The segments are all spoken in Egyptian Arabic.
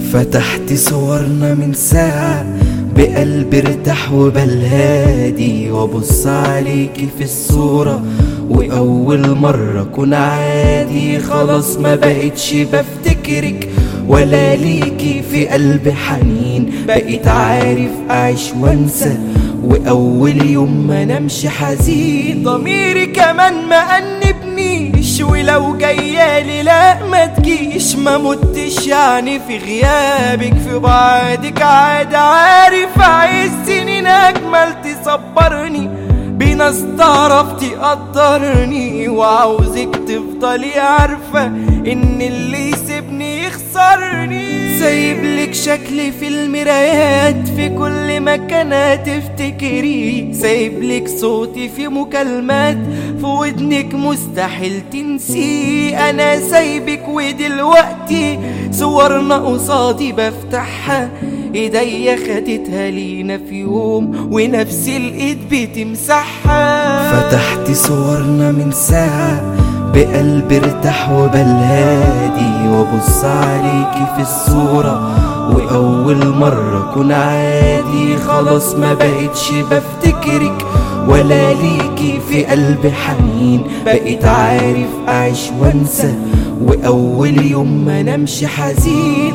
فتحت صورنا من ساعة بقلب ارتاح وبال هادي وابص عليكي في الصورة وأول مرة أكون عادي خلاص ما بقتش بفتكرك ولا ليكي في قلبي حنين بقيت عارف أعيش وأنسى وأول يوم ما نمشي حزين ضميري كمان ما أنبنيش ولو جايالي لا ما تجيش ما متش يعني في غيابك في بعدك عاد عارف عايز سنين أجمل تصبرني بناس تعرف تقدرني وعاوزك تفضلي عارفة ان اللي يسيبني يخسرني سايب لك شكلي في المرايات في كل مكان تفتكري سايب لك صوتي في مكالمات في ودنك مستحيل تنسي انا سايبك ودلوقتي صورنا قصادي بفتحها ايديا خدتها لينا في يوم ونفس الايد بتمسحها فتحت صورنا من ساعة بقلب ارتاح وبال هادي وابص عليكي في الصورة واول مرة اكون عادي خلاص ما بقتش بفتكرك ولا ليكي في قلبي حنين بقيت عارف اعيش وانسى واول يوم ما نمشي حزين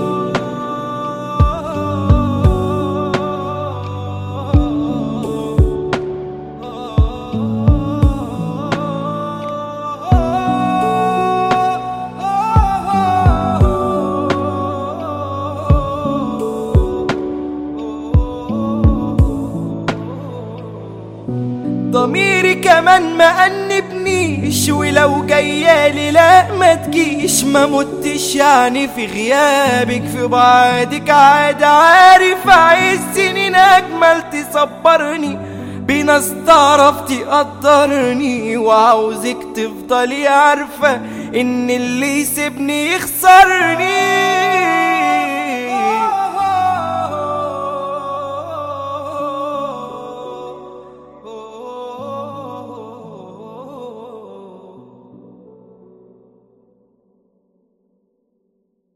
ضميري كمان ما أنبنيش ولو جايالي لا ما تجيش ما متش يعني في غيابك في بعدك عاد عارف عايز سنين أجمل تصبرني بناس تعرف تقدرني وعاوزك تفضلي عارفة إن اللي يسيبني يخسرني